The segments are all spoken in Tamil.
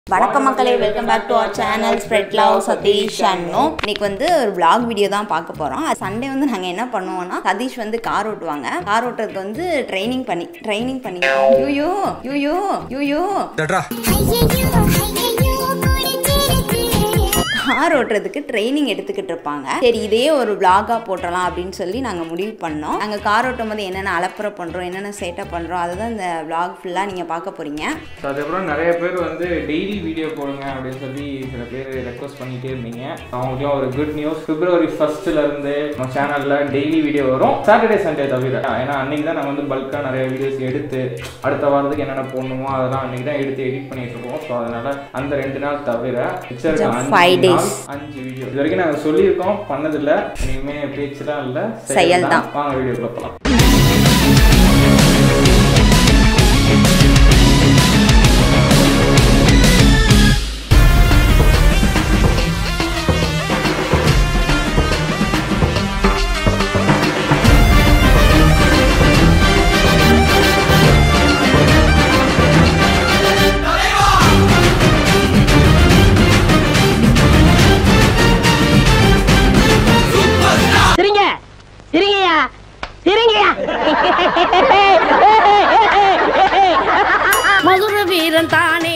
வணக்கம் மக்களே welcome back to our channel spread love Sathish அண்ணோ இன்னைக்கு வந்து ஒரு vlog வீடியோ தான் பார்க்க போகிறோம் சண்டே வந்து நாங்கள் என்ன பண்ணுவோம்னா சதீஷ் வந்து கார் ஓட்டுவாங்க கார் ஓட்டுறதுக்கு வந்து ட்ரைனிங் பண்ணி ட்ரைனிங் பண்ணி யூயோ யூயோ யூயோ கார் ஓட்டுறதுக்கு ட்ரைனிங் எடுத்துக்கிட்டு இருப்பாங்க சரி இதே ஒரு vlog-ஆ போட்டலாம் அப்படின்னு சொல்லி நாங்கள் முடிவு பண்ணோம் நாங்கள் கார் ஓட்டும் போது என்னென்ன அலப்பறை பண்ணுறோம் என்னென்ன சேட்டை பண்ணுறோம் அதை தான் இந்த vlog ஃபுல்லாக நீங்கள் பார்க்க போகிறீங்க ஸோ அதுக்கப்புறம் நிறைய பேர் வந்து டெய்லி வீடியோ போடுங்க அப்படின்னு சொல்லி சில பேர் ரெக்வஸ்ட் பண்ணிகிட்டே இருந்தீங்க அவங்களுக்குலாம் ஒரு குட் நியூஸ் பிப்ரவரி ஃபர்ஸ்ட்லேருந்து நம்ம சேனலில் டெய்லி வீடியோ வரும் சாட்டர்டே சண்டே தவிர ஏன்னா அன்றைக்கி தான் நாங்கள் வந்து பல்காக நிறைய வீடியோஸ் எடுத்து அடுத்த வாரத்துக்கு என்னென்ன போடணுமோ அதெல்லாம் அன்றைக்கி தான் எடுத்து எடிட் பண்ணிட்டு இருக்கோம் ஸோ அதனால் அந்த ரெண்டு நாள் தவிர மிச்சம் இருக்க Just அஞ்சு five days. நாள், அஞ்சு வீடியோ இது வரைக்கும் நாங்கள் சொல்லியிருக்கோம் பண்ணதில்லை இனிமே பேச்சுலாம் இல்லை செயல் தான். வாங்க வீடியோக்குள்ள போகலாம் சிரிங்க சிரிங்கய்யா சிரிங்கய்யா மதுர வீரன் தானே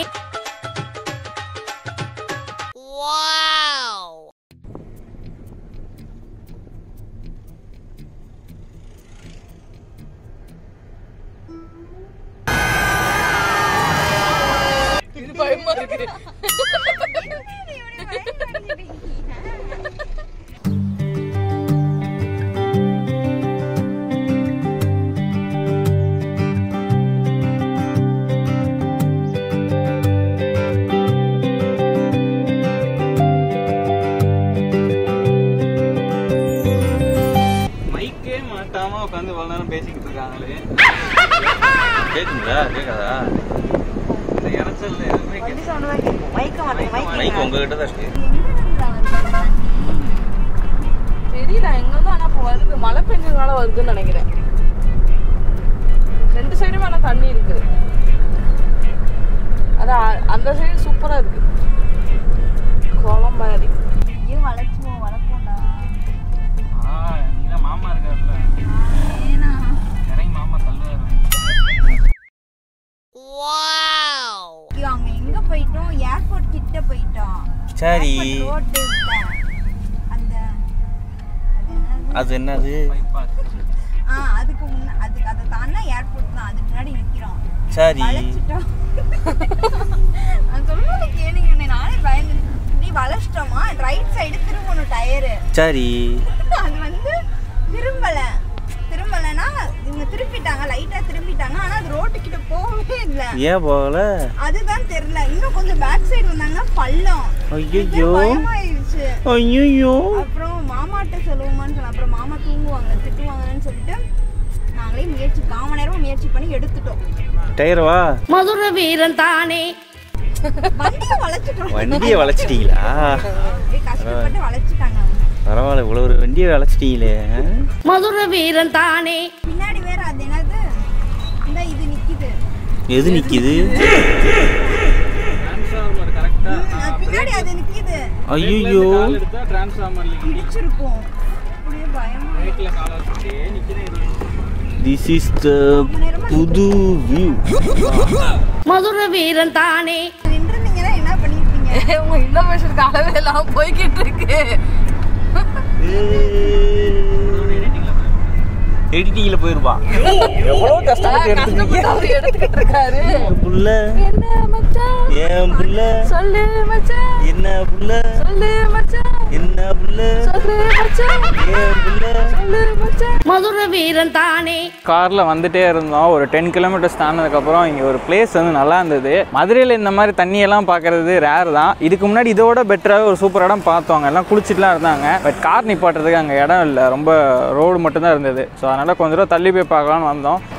மைக்கே மாட்டாம உட்காந்து இவ்வளவு நேரம் பேசிக்கிட்டு இருக்காங்களே கேக்குங்களா கேட்காதா இந்த இறைச்சல்ல எதுவுமே மைக் உங்ககிட்ட தான் இருக்கு தெரியல எங்க வந்து ஆனா இப்போ வருது மழை பெஞ்சதுனால வருதுன்னு நினைக்கிறேன் ரெண்டு சைடும் ஆனா தண்ணி இருக்கு அதான் அ- அந்த சைடு சூப்பரா இருக்கு குளம் மாதிரி ஆ நீங்க மாமா இருக்காருல்ல இறங்கி மாமா தள்ளுவாரு அவங்க எங்க போயிட்டோம் ஏர்போர்ட் கிட்ட போயிட்டோம் சரி ரோட்டு அந்த அது என்னது? அது என்னது ஆ அதுக்கு முன்ன அதுக்கு அதை தாண்டா ஏர்போர்ட் தான் அதுக்கு முன்னாடி நிக்கிறோம் சரி வளைச்சிட்டோம் நான் சொல்றது கேளுங்க நானே பயந்து நீ வளைச்சிட்டோமா ரைட் சைடு திரும்பணும் டயரு சரி அது வந்து திரும்பல திரும்பலன்னா இவங்க திருப்பிட்டாங்க லைட்டா திரும்பிட்டாங்க ஆனா அது ரோட்டு கிட்ட போகவே இல்ல ஏன் போகல அதுதான் தெரியல இன்னும் கொஞ்சம் பேக் சைடு வந்தாங்கன்னா பள்ளம் ஐயையோ. பயமாயிருச்சு ஐயோ அப்புறம் மாமாட்ட சொல்லுவோமான்னு சொன்ன அப்புறம் மாமா தூங்குவாங்க திட்டுவாங்கன்னு சொல்லிட்டு நாங்களே முயற்சி காம நேரம் முயற்சி பண்ணி எடுத்துட்டோம் டயர்வா மதுர வீரன் தானே வண்டியை வளைச்சிட்டோம் வண்டியை வளைச்சிட்டீங்களா அப்படியே கஷ்டப்பட்டு வளைச்சிட்டாங்க அவங்க பரவாயில்ல இவ்வளவு ஒரு வண்டியை வளைச்சிட்டீங்களே ஆ? மதுர வீரன் தானே பின்னாடி வேற அது என்னது இந்த இது நிக்குது எது நிக்குது டிரான்ஸ்ஃபார்மர் கரெக்டாக ம், அது பின்னாடி அது நிக்குது ஐயோ எடுத்தா டிரான்ஸ்ஃபார்மர்ல இடிச்சிருக்கும் அப்படியே பயமா ரைட்ல கால வச்சுட்டே நிக்கிறேன் திஸ் இஸ் த புது வியூ மதுர வீரன் தானே நின்றுருந்தீங்கன்னா என்ன பண்ணிருப்பீங்க உங்க இன்னோவேஷனுக்கு அளவே எல்லாம் போய்கிட்டு இருக்கு எடிட்டிங்ல போயிருப்பா எவ்வளவு கஷ்டப்பட்டு கஷ்டப்பட்டு அவர் எடுத்துக்கிட்டு இருக்காரு புள்ள என்ன மச்சான் ஏன் புள்ள சொல்லு மச்சான் என்ன புள்ள சொல்லு மச்சான் என்ன புள்ள சொல்லு மச்சான் ஏன் புள்ள சொல்லு மச்சான் மதுர வீரன் தானே காரில் வந்துட்டே இருந்தோம் ஒரு டென் கிலோமீட்டர்ஸ் தாண்டினதுக்கப்புறம் இங்கே ஒரு பிளேஸ் வந்து நல்லா இருந்தது மதுரையில் இந்த மாதிரி தண்ணியெல்லாம் பார்க்கறது ரேர் தான் இதுக்கு முன்னாடி இதோட பெட்டராக ஒரு சூப்பர் இடம் பார்த்தோம் அங்க எல்லாம் குளிச்சுட்டுலாம் இருந்தாங்க பட் கார் நிப்பாட்டுறதுக்கு அங்கே இடம் இல்லை ரொம்ப ரோடு மட்டும்தான் இருந்தது ஸோ அதனால் கொஞ்சம் தூரம் தள்ளி போய் பார்க்கலான்னு வந்தோம்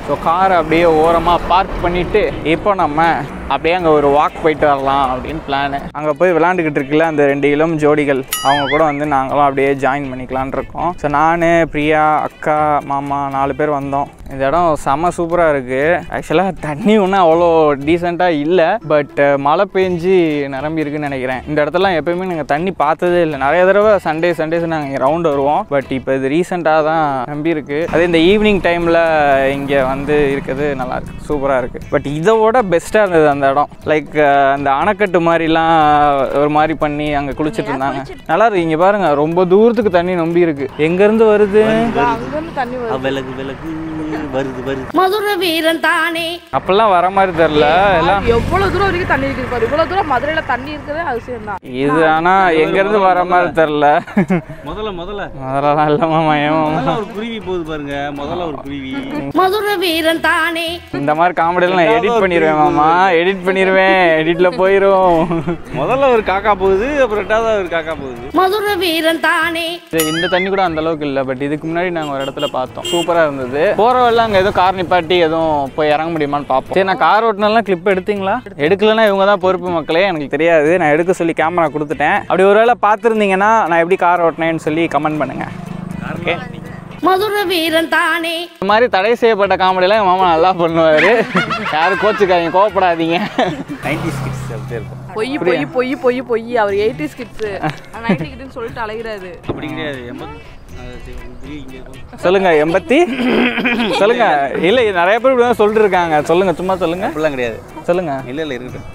ஸோ காரை அப்படியே ஓரமாக பார்க் பண்ணிவிட்டு இப்போ நம்ம அப்படியே அங்கே ஒரு வாக் போயிட்டு வரலாம் அப்படின்னு பிளானு அங்கே போய் விளாண்டுக்கிட்டு இருக்குல்ல அந்த ரெண்டு இளம் ஜோடிகள் அவங்க கூட வந்து நாங்களும் அப்படியே ஜாயின் பண்ணிக்கலான் இருக்கோம் ஸோ நான் பிரியா அக்கா மாமா நாலு பேர் வந்தோம் இந்த இடம் செம சூப்பராக இருக்குது ஆக்சுவலாக தண்ணி ஒன்றும் அவ்வளோ டீசெண்டாக இல்லை பட் மழை பெஞ்சு நிரம்பி இருக்குன்னு நினைக்கிறேன் இந்த இடத்துல எப்பயுமே நாங்கள் தண்ணி பார்த்ததே இல்லை நிறைய தடவை சண்டே சண்டேஸ் நாங்கள் ரவுண்ட் வருவோம் பட் இப்போ இது ரீசெண்டாக தான் நம்பி இருக்கு அதே இந்த ஈவினிங் டைமில் இங்கே வந்து இருக்கிறது நல்லா இருக்கு சூப்பராக இருக்குது பட் இதை விட பெஸ்ட்டாக இருந்தது அந்த இடம் லைக் அந்த அணைக்கட்டு மாதிரிலாம் ஒரு மாதிரி பண்ணி அங்கே குளிச்சிட்டு இருந்தாங்க நல்லா இருக்கு இங்கே பாருங்க ரொம்ப தூரத்துக்கு தண்ணி நம்பி இருக்கு எங்கேருந்து வருது அங்கிருந்து தண்ணி வருது விலகு விலகு வருது வருது மதுர வீரன் தானே அப்பெல்லாம் வர மாதிரி தெரில எல்லாம் எவ்வளவு தூரம் வரைக்கும் தண்ணி இருக்குது பாரு இவ்வளவு தூரம் மதுரையில தண்ணி இருக்கிறதே அதிசயம் தான் இது ஆனா எங்க இருந்து வர மாதிரி தெரில முதல்ல முதல்ல அதெல்லாம் இல்ல மாமா ஏன் மாமா முதல்ல ஒரு குருவி போகுது பாருங்க முதல்ல ஒரு குருவி மதுர வீரன் தானே இந்த மாதிரி காமெடியெல்லாம் நான் எடிட் பண்ணிடுவேன் மாமா எடிட் பண்ணிடுவேன் எடிட்ல போயிரும் முதல்ல ஒரு காக்கா போகுது அப்புறம் ரெண்டாவது ஒரு காக்கா போகுது மதுர வீரன் தானே சரி, இந்த தண்ணி கூட அந்த அளவுக்கு இல்லை பட் இதுக்கு முன்னாடி நாங்கள் ஒரு இடத்துல பார்த்தோம் சூப்பராக இருந்தது போகிற வழியில் அங்கே எதுவும் கார் நிப்பாட்டி எதுவும் போய் இறங்க முடியுமான்னு பார்ப்போம் சரி நான் கார் ஓட்டினெல்லாம் கிளிப் எடுத்தீங்களா எடுக்கலன்னா இவங்க தான் பொறுப்பு மக்களே எனக்கு தெரியாது நான் எடுக்க சொல்லி கேமரா கொடுத்துட்டேன் அப்படி ஒரு வேளை பார்த்துருந்தீங்கன்னா நான் எப்படி கார் ஓட்டினேன்னு சொல்லி கமெண்ட் பண்ணுங்க ஓகே மதுர வீரன் தானே இந்த மாதிரி தடை செய்யப்பட்ட காமெடியெல்லாம் என் மாமா நல்லா பண்ணுவார் யாரும் கோச்சுக்காதீங்க கோவப்படாதீங்க நைன்டி ஸ்கிட்ஸ் அப்படியே இருக்கும் பொய் பொய் பொய் பொய் பொய் அவர் எயிட்டி கிட்ஸ் நைன்டி கிட்னு சொல்லிட்டு அலைகிறாரு அப்படி கிடையாது எண்பது அது சரி, ஒரு குருவி இங்க இருக்கும் சொல்லுங்க எண்பத்தி சொல்லுங்க இல்லை நிறைய பேர் இப்படி தான் சொல்லிட்டு இருக்காங்க சொல்லுங்க சும்மா சொல்லுங்க அப்படிலாம் கிடையாது சொல்லுங்க இல்ல இல்ல இருக்கட்டும்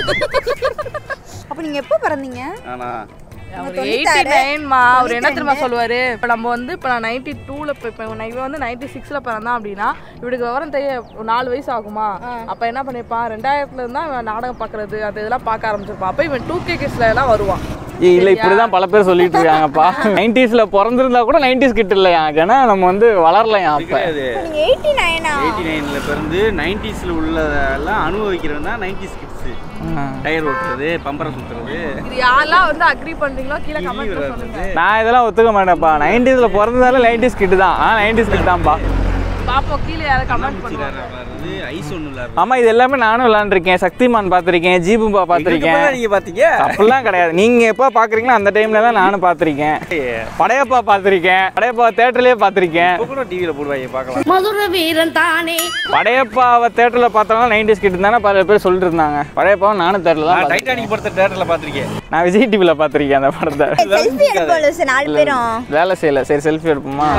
அப்போ நீங்கள் எப்போ பிறந்தீங்க ஆனா அவர் எயிட்டி நைன்மா அவர் என்ன தெரியுமா சொல்லுவாரு இப்போ நம்ம வந்து இப்போ நான் நைன்டி டூவில் இப்போ இப்போ இவன் வந்து நைன்டி சிக்ஸில் பிறந்தான் அப்படின்னா இவனுக்கு விவரம் தெரிய ஒரு நாலு வயசு ஆகுமா அப்போ என்ன பண்ணியிருப்பான் ரெண்டாயிரத்துல இருந்தா இவன் நாடகம் பார்க்கறது அது இதெல்லாம் பார்க்க ஆரம்பிச்சிருப்பான் அப்போ இவன் டூ கே கிட்ஸ்ல எல்லாம் வருவான் ஏய், இல்ல இப்படிதான் பல பேர் சொல்லிட்டு இருக்காங்கப்பா நைன்டிஸ்ல பிறந்திருந்தா கூட நைன்டிஸ் கிட்ட இல்லையா ஏன்னா நம்ம வந்து வளரலையா அப்ப கிடையாது நீங்கள் எயிட்டி நைனா எயிட்டி நைன்ல பிறந்து நைன்டிஸ்ல உள்ளதெல்லாம் அனுபவிக்கிறவன் தான் நைன்டிஸ் கிட்ஸ் டயர் ஓட்டுறது பம்பரை சுத்துறது இது யாரெல்லாம் வந்து அக்ரி பண்றீங்களோ கீழே கமெண்ட்ல சொல்லுங்க நான் இதெல்லாம் ஒத்துக்க மாட்டேன்ப்பா நைன்டிஸ்ல பிறந்ததால நைன்டிஸ் கிட்ட தான் ஆ நைன்டிஸ் கிட்ட தான்ப்பா பாப்போம் கீழே யாரும் கமெண்ட் பண்ணுவாங்க விளாடுறது ஐஸ் ஒன்று விளாடுறது ஆமா இது எல்லாமே நானும் விளாண்டுருக்கேன் சக்திமான் பார்த்திருக்கேன் ஜீபும்பா பார்த்திருக்கேன் நீங்க பாத்தீங்க அப்படிலாம் கிடையாது நீங்க எப்போ பாக்குறீங்களோ அந்த டைம்ல தான் நானும் பார்த்திருக்கேன் படையப்பா பார்த்திருக்கேன் படையப்பா தேட்டர்லயே பார்த்திருக்கேன் இப்போ கூட டிவியில போடுவாங்க பார்க்கலாம் மதுர வீரன் தானே படையப்பாவை தேட்டர்ல பார்த்தோம்னா நைன்டிஸ் கிட்ட தானே பல பேர் சொல்லிட்டு இருந்தாங்க படையப்பாவை நானும் தேட்டர்ல தான் நான் பார்த்தேன். டைட்டானிக் படத்தை தேட்டர்ல பாத்திருக்கேன் நான் விஜய் டிவில பார்த்திருக்கேன் அந்த படத்தை செல்ஃபி எடுப்போம் நாலு பேரும் வேலை செய்யல சரி செல்ஃபி எடுப்போமா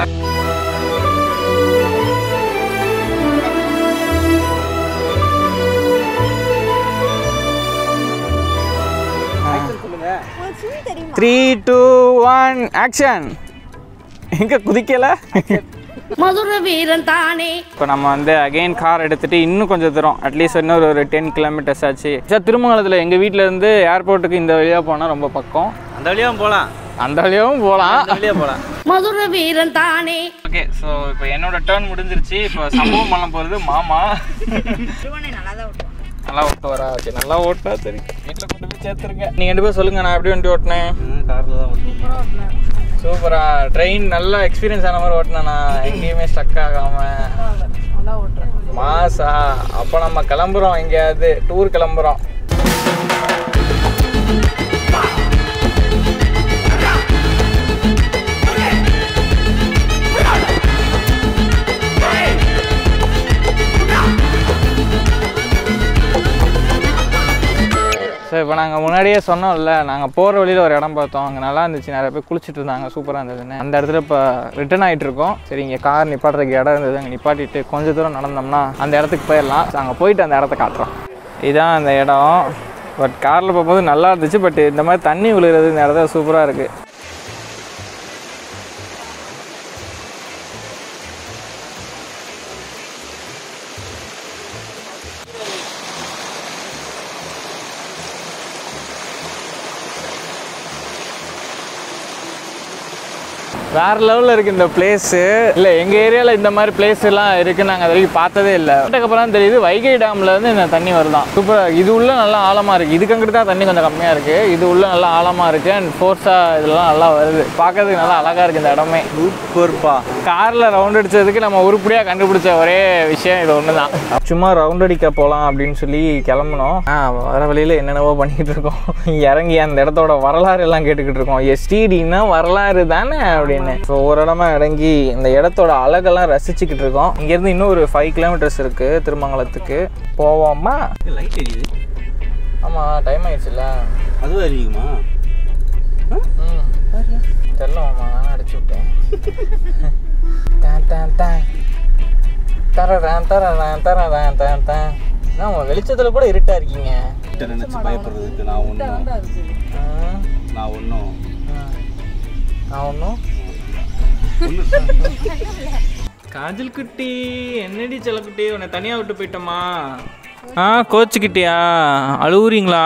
த்ரீ டூ ஒன் ஆக்ஷன் எங்க குதிக்கல மதுர வீரன் தானே இப்போ நம்ம வந்து அகைன் கார் எடுத்துட்டு இன்னும் கொஞ்சம் தூரம் அட்லீஸ்ட் இன்னொரு ஒரு டென் கிலோமீட்டர்ஸ் ஆச்சு சார் திருமங்கலத்தில் எங்கள் வீட்டில் இருந்து ஏர்போர்ட்டுக்கு இந்த வழியாக போனால் ரொம்ப பக்கம் அந்த வழியாவும் போலாம் அந்த வழியாகவும் போகலாம் அந்த வழியா போலாம் மதுர வீரன் தானே ஓகே ஸோ இப்போ என்னோட டேர்ன் முடிஞ்சிருச்சு இப்போ சம்பவம் பண்ண போகிறது மாமா நல்லா ஓட்டு வரா ஓகே நல்லா ஓட்டா சரி வீட்டில் கொண்டு போய் சேர்த்துருங்க நீங்கள் ரெண்டு பேரும் சொல்லுங்கள் நான் எப்படி வண்டி ஓட்டினேன் கார்ல தான் ஓட்டுறீங்க சூப்பரா ட்ரெயின் நல்லா எக்ஸ்பீரியன்ஸ் ஆன மாதிரி ஓட்டினா எங்கேயுமே ஸ்டக் ஆகாம நல்லா ஓட்டுறேன் மாசா அப்போ நம்ம கிளம்புறோம் எங்கேயாவது டூர் கிளம்புறோம் ஸோ இப்போ நாங்கள் முன்னாடியே சொன்னோம்ல நாங்கள் போகிற வழியில் ஒரு இடம் பார்த்தோம் அங்கே நல்லா இருந்துச்சு நிறைய பேர் குளிச்சுட்டு இருந்தாங்க சூப்பராக இருந்ததுன்னு அந்த இடத்துல இப்போ ரிட்டர்ன் ஆகிட்டு இருக்கோம் சரி இங்கே கார் நிப்பாட்டுறதுக்கு இடம் இருந்தது அங்கே நிப்பாட்டிட்டு கொஞ்சம் தூரம் நடந்தோம்னா அந்த இடத்துக்கு போயிடலாம் அங்கே போயிட்டு அந்த இடத்த காட்டுறோம் இதான் அந்த இடம் பட் காரில் போகும்போது நல்லா இருந்துச்சு பட் இந்த மாதிரி தண்ணி விழுகிறது இந்த இடத்துல சூப்பராக இருக்குது வேற லெவலில் இருக்கு இந்த பிளேஸு இல்லை எங்கள் ஏரியாவில் இந்த மாதிரி பிளேஸ் எல்லாம் இருக்கு நாங்கள் அது வரைக்கும் பார்த்ததே இல்லை அதுக்கப்புறம் தான் தெரியுது வைகை டேம்ல இருந்து இந்த தண்ணி வருதான் சூப்பராக இது உள்ள நல்லா ஆழமாக இருக்குது இதுக்கு அங்கிட்டு தான் தண்ணி கொஞ்சம் கம்மியாக இருக்குது இது உள்ள நல்லா ஆழமாக இருக்குது அண்ட் ஃபோர்ஸாக இதெல்லாம் நல்லா வருது பார்க்கறதுக்கு நல்லா அழகாக இருக்குது இந்த இடமே சூப்பர்ப்பா காரில் ரவுண்ட் அடிச்சதுக்கு நம்ம உருப்படியாக கண்டுபிடிச்ச ஒரே விஷயம் இது ஒன்று தான் சும்மா ரவுண்ட் அடிக்க போகலாம் அப்படின்னு சொல்லி கிளம்புனோம் ஆ வர வழியில் என்னென்னவோ பண்ணிக்கிட்டு இருக்கோம் இறங்கி அந்த இடத்தோட வரலாறு எல்லாம் கேட்டுக்கிட்டு இருக்கோம் எஸ்டிடின்னா வரலாறு தானே அப்படின்னு ஸோ ஒரு இடமா இறங்கி இந்த இடத்தோட அழகெல்லாம் ரசிச்சுக்கிட்டு இருக்கோம் இங்கேருந்து இன்னும் ஒரு ஃபைவ் கிலோமீட்டர்ஸ் இருக்குது திருமங்கலத்துக்கு போவோமா லைட் எரியுது ஆமாம் டைம் ஆயிடுச்சுல்ல அதுவும் எரியுமா ம் தெரில மாமா நான் அடிச்சு விட்டேன் தான் தான் தான் தரறேன் தரறேன் தரறேன் தான் தான் என்ன உங்க வெளிச்சத்தில் கூட இருட்டா இருக்கீங்க நினைச்சு பயப்படுறதுக்கு நான் ஒன்றும் ம், நான் ஒன்றும் ம். நான் ஒன்றும் காஜல் குட்டி என்னடி செல்லக்குட்டி உன்னை தனியாக விட்டு போயிட்டோமா ஆ கோச்சுக்கிட்டியா அழுவுறீங்களா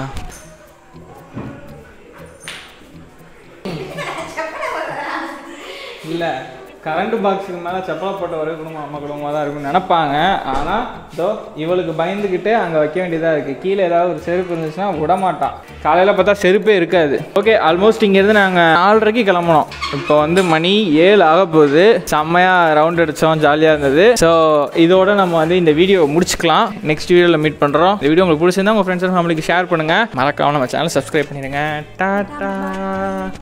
இல்லை கரண்ட் பாக்ஸுக்கு மேலே செப்பலை போட்ட ஒரே குடும்பம் அம்மா குடும்பமாக தான் இருக்கும்னு நினைப்பாங்க ஆனால் இதோ இவளுக்கு பயந்துக்கிட்டு அங்கே வைக்க வேண்டியதாக இருக்குது கீழே ஏதாவது ஒரு செருப்பு இருந்துச்சுன்னா விட மாட்டான் காலையில் பார்த்தா செருப்பே இருக்காது ஓகே ஆல்மோஸ்ட் இங்கேருந்து நாங்கள் நாலரைக்கு கிளம்புனோம் இப்போ வந்து மணி ஏழு ஆக போகுது செம்மையாக ரவுண்ட் அடித்தோம் ஜாலியாக இருந்தது ஸோ இதோட நம்ம வந்து இந்த வீடியோ முடிச்சுக்கலாம் நெக்ஸ்ட் வீடியோவில் மீட் பண்ணுறோம் இந்த வீடியோ உங்களுக்கு பிடிச்சிருந்தா உங்கள் ஃப்ரெண்ட்ஸ் அண்ட் ஃபேமிலிக்கு ஷேர் பண்ணுங்கள் மறக்காம நம்ம சேனல் சப்ஸ்கிரைப் பண்ணிடுங்க டாட்டா